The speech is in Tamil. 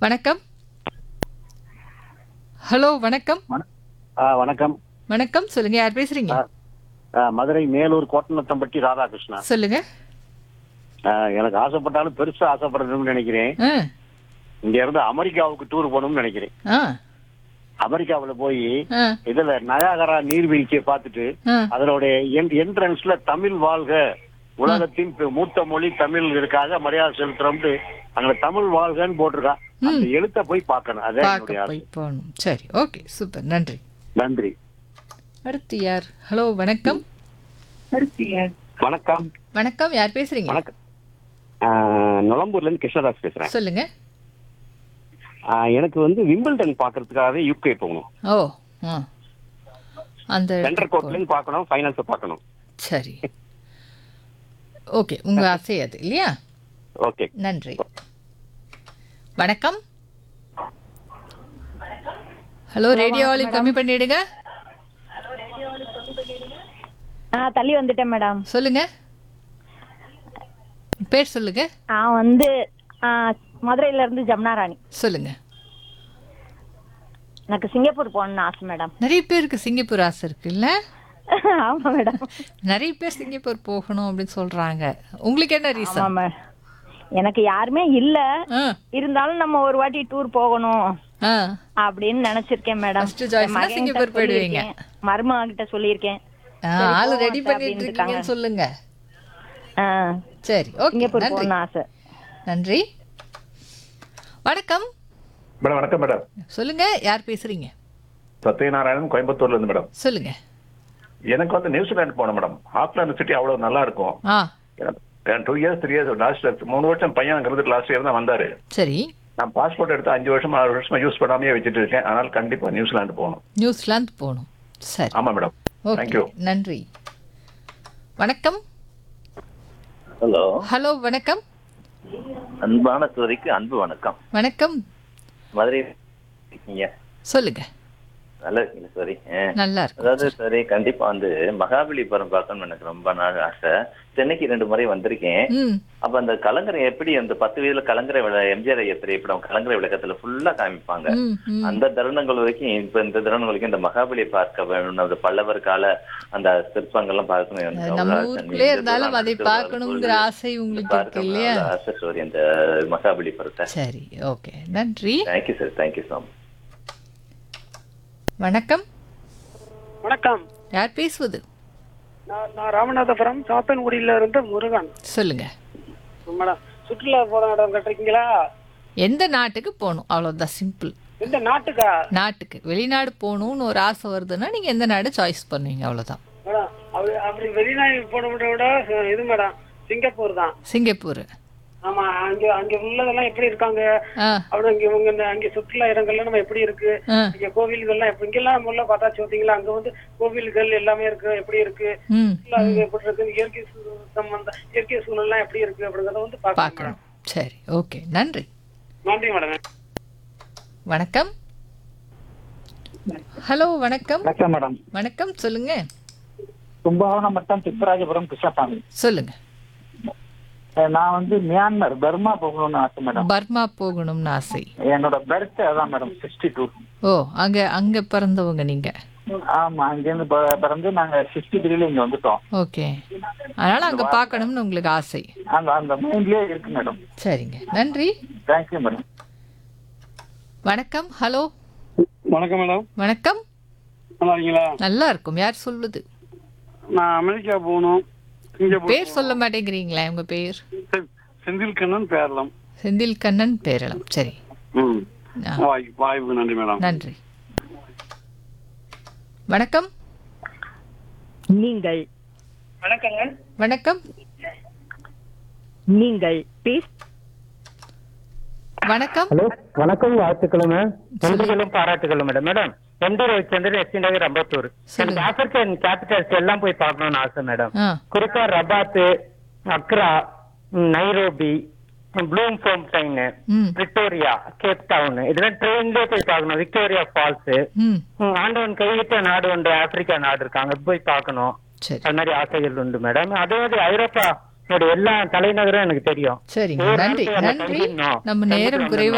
வணக்கம் ஹலோ வணக்கம் ஆ, வணக்கம் வணக்கம் சொல்லுங்க யார் பேசுறீங்க ஆ, மதுரை மேலூர் கோட்டநத்தம்பட்டி ராதாகிருஷ்ணா சொல்லுங்க ஆ, எனக்கு ஆசைப்பட்டாலும் பெருசா ஆசைப்படணும்னு நினைக்கிறேன் ஆ இங்க இருந்து அமெரிக்காவுக்கு டூர் போகணும்னு நினைக்கிறேன் ஆ அமெரிக்காவுல போய் ஆ இதுல நயாகரா நீர்வீழ்ச்சியை பார்த்துட்டு ஆ அதனுடைய என்ட்ரன்ஸ்ல தமிழ் வாழ்க உலகத்தின் பெ- மூத்த மொழி தமிழ் இருக்காக மரியாதை செலுத்துறோம்னு அங்க தமிழ் வாழ்கன்னு போட்டிருக்கா அந்த எழுத்த போய் பார்க்கணும் அதான் என்னுடைய பார்க்க ஆசை போய் போகணும் சரி ஓகே சூப்பர் நன்றி நன்றி அடுத்து யார் ஹலோ வணக்கம் வணக்கம் வணக்கம் யார் பேசுறீங்க வணக்கம் நுளம்பூர்ல இருந்து கிருஷ்ணதாஸ் பேசுறேன் சொல்லுங்க ஆஹ் எனக்கு வந்து விம்பிள்டன் பாக்குறதுக்காகவே யூகே போகணும் ஓ ஆ அந்த சென்டர் கோர்ட்ல இருந்து பார்க்கணும் ஃபைனான்ஸ் பார்க்கணும் சரி ஓகே உங்க ஆசை அது இல்லையா ஓகே நன்றி வணக்கம் ஹலோ ரேடியோ வால்யூம் கம்மி பண்ணிடுங்க ஆ தள்ளி வந்துட்டேன் மேடம் சொல்லுங்க பேர் சொல்லுங்க நான் வந்து ஆ, மதுரையில இருந்து ஜமுனா ராணி சொல்லுங்க எனக்கு சிங்கப்பூர் போகணும்னு ஆசை மேடம் நிறைய பேருக்கு சிங்கப்பூர் ஆசை இருக்குல்ல ஆமா மேடம் நிறைய பேர் சிங்கப்பூர் போகணும் அப்படின்னு சொல்றாங்க உங்களுக்கு என்ன ஆமா ரீசன் மே- எனக்கு யாருமே இல்ல ஆ இருந்தாலும் நம்ம ஒரு வாட்டி டூர் போகணும் ஆ அப்படின்னு நினைச்சிருக்கேன் மேடம் First choice னா சிங்கப்பூர் போயிடுவீங்க. மருமக கிட்ட சொல்லியிருக்கேன் ஆ, சரி, ஆளு போவோம் ரெடி அத்தை பண்ணிட்டு அப்படின்னு இருக்கீங்கன்னு சொல்லுங்க ஆ, சரி ஓகே சிங்கப்பூர் நன்றி போகணும்னு ஆசை நன்றி வணக்கம் மேடம் வணக்கம் மேடம் சொல்லுங்க யார் பேசுறீங்க சத்யநாராயணன் கோயம்புத்தூர்ல இருந்து மேடம் சொல்லுங்க எனக்கு வந்து நியூசிலாந்து போகணும் மேடம் ஆக்லாந்து சிட்டி அவ்வளவு நல்லா இருக்கும் ஆ two years three years last மூணு வருஷம் பையன் அங்கிருந்து லாஸ்ட் இயர் தான் வந்தாரு சரி நான் பாஸ்போர்ட் எடுத்து அஞ்சு வருஷம் ஆறு வருஷமா யூஸ் பண்ணாமே வச்சுட்டு இருக்கேன் அதனால கண்டிப்பா நியூசிலாந்து போகணும் நியூசிலாந்து போகணும் சரி ஆமா மேடம் ஓகே தேங்க்யூ நன்றி வணக்கம் ஹலோ ஹலோ வணக்கம் அன்பான சோரிக்கு அன்பு வணக்கம் வணக்கம் மதுரை இருக்கீங்க சொல்லுங்க நல்லா இருக்கீங்க சோரி நல்லா இருக்கு அதாவது சரி கண்டிப்பா வந்து மகாபலிபுரம் பார்க்கணும்னு எனக்கு ரொம்ப நாள் ஆசை சென்னைக்கு ரெண்டு முறை வந்திருக்கேன் ம் அப்ப அந்த கலங்கரை எப்படி அந்த பத்து வயதுல கலங்கரை விள எம்ஜிஆர் எப்படி படம் கலங்கரை விளக்கத்துல ஃபுல்லா காமிப்பாங்க ம் ம் அந்த தருணங்கள் வரைக்கும் இப்ப இந்த தருணம் வரைக்கும் இந்த மகாபலி பார்க்க வேணும் அந்த பல்லவர் கால அந்த சிற்பங்கள்லாம் பார்க்கணும் எனக்கு அது அவ்வளவு நம்ம ஆசை. ஊருக்குள்ளே இந்த இருந்தாலும் அதை தருணம் பார்க்கணுங்கிற ஆசை உங்களுக்கு இருக்கு பார்க்கணும் இல்லையா அவ்வளவு ஆசை சோரி இந்த மகாபலிபுரத்தை சரி ஓகே நன்றி thank you sir thank you so much வணக்கம் வணக்கம் யார் பேசுவது நான் நான் ராமநாதபுரம் சாத்தன்குடியில இருந்து முருகன் சொல்லுங்க மேடம் சுற்றுலா போற இடம் கட்டுறீங்களா எந்த நாட்டுக்கு போகணும் அவ்வளோதான் சிம்பிள் இந்த நாட்டுக்கா நாட்டுக்கு வெளிநாடு போகணும்னு ஒரு ஆசை வருதுன்னா நீங்க எந்த நாடு சாய்ஸ் பண்ணுவீங்க அவ்வளோதான் மேடம் அப்படி அப்படி வெளிநாடு போனவங்க விட அஹ், இது மேடம் சிங்கப்பூர் தான் சிங்கப்பூர் ஆமா அங்க அங்க உள்ளதெல்லாம் எப்படி இருக்காங்க ஆ அப்படி அங்க இவங்க இந்த அங்க சுற்றுலா இடங்கள்லாம் நம்ம எப்படி இருக்கு ஆ இங்க கோவில்கள்லாம் எப்படி இங்கெல்லாம் நம்ம எல்லாம் பார்த்தா பார்த்தீங்களா அங்க வந்து கோவில்கள் எல்லாமே இருக்கு எப்படி இருக்கு ம் சுற்றுலா இது எப்படி இருக்கு இயற்கை சூ- சம்பந்த இயற்கை சூழல்லாம் எப்படி இருக்கு அப்படிங்கறத வந்து பார்க்கணும் பார்க்கணும் சரி ஓகே நன்றி நன்றி மேடம் வணக்கம் ஹலோ வணக்கம் வணக்கம் மேடம் வணக்கம் சொல்லுங்க கும்பகோணம் மட்டம் திப்பராஜபுரம் கிருஷ்ணசாமி சொல்லுங்க நான் வந்து மியான்மர் பர்மா போகணும்னு ஆசை மேடம் பர்மா போகணும்னு ஆசை என்னோட பர்த் அதான் மேடம் சிக்ஸ்டி டூ ஓ அங்க அங்க பிறந்தவங்க நீங்க ஆமா அங்கிருந்து ப- பிறந்து நாங்க சிக்ஸ்டி த்ரீல இங்க வந்துட்டோம் ஓகே அதனால அங்க பார்க்கணும்னு உங்களுக்கு ஆசை அந்த அந்த மைண்ட்லயே இருக்கு மேடம் சரிங்க நன்றி தேங்க்யூ மேடம் வணக்கம் ஹலோ வணக்கம் மேடம் வணக்கம் நல்லா இருக்கீங்களா நல்லா இருக்கும் யார் சொல்லுது நான் அமெரிக்கா போகணும் இங்க பேர் சொல்ல மாட்டேங்கிறீங்களா உங்க பேர் செந்தில் கண்ணன் பேரலாம் செந்தில் கண்ணன் பேரளம் சரி ம் ஆ, வாய்ப்பு நன்றி மேடம் நன்றி வணக்கம் நீங்கள் வணக்கங்க வணக்கம் நீங்கள் பேச வணக்கம் ஹலோ வணக்கம் வாழ்த்துக்களும் நன்றிகளும் பாராட்டுகளும் madam madam M D Ravichandran S D Nagar Ambattur சொல்லுங்க. எனக்கு ஆப்பிரிக்கன் கேபிட்டல்ஸ் எல்லாம் போய் பார்க்கணும்னு ஆசை மேடம் ஆ குறிப்பா ரபாத்து அக்ரா ம், நைரோபி ப்ளூம் ஃபோம் டைன் ம் விக்டோரியா கேப் டவுன் இதெல்லாம் ட்ரெயின்லயே போய் பார்க்கணும் விக்டோரியா ஃபால்ஸ் ம் ஆண்டவன் கைவிட்ட நாடு ஒன்று ஆப்பிரிக்கா நாடு இருக்காங்க போய் பார்க்கணும் சரி அது மாதிரி ஆசைகள் உண்டு மேடம் அதே மாதிரி ஐரோப்பா எல்லா தலைநகரும் எனக்கு தெரியும் சரிங்க ஒரு நன்றி நாளைக்கு அதுல நன்றி தங்கிடணும். நம்ம நேரம் தங்கிட்டு குறைவா